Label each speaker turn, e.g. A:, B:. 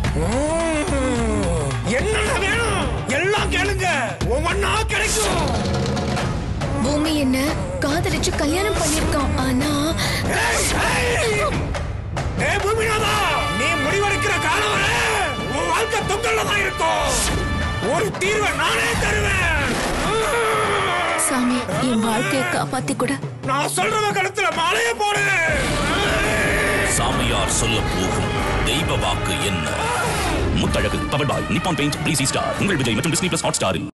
A: என்னென்ன வேணும் எல்லாம் கேளுங்க ஒவ்வொன்னா கிடைக்கும்
B: பூமி என்ன காதலிச்சு கல்யாணம் பண்ணிருக்கான் ஆனா
A: ஏய், ஏய்! ஏய், பூமிநாதா நீ முடிவெடுக்கிற காலம் வரை உன் வாழ்க்கை தொங்கல்ல தான் இருக்கும் ஒரு தீர்வை நானே தருவேன்
B: சாமி என் வாழ்க்கையை காப்பாத்தி கூட
A: நான் சொல்றத கழுத்துல மாலைய போடு
C: சாமியார் சொல்ல போகும் தெய்வ வாக்கு என்ன Muthazhagu power boy Nippon paint பிளீசி ஸ்டார் உங்கள் விஜய் மற்றும் டிஸ்னி பிளஸ் ஹாட் ஸ்டாரில்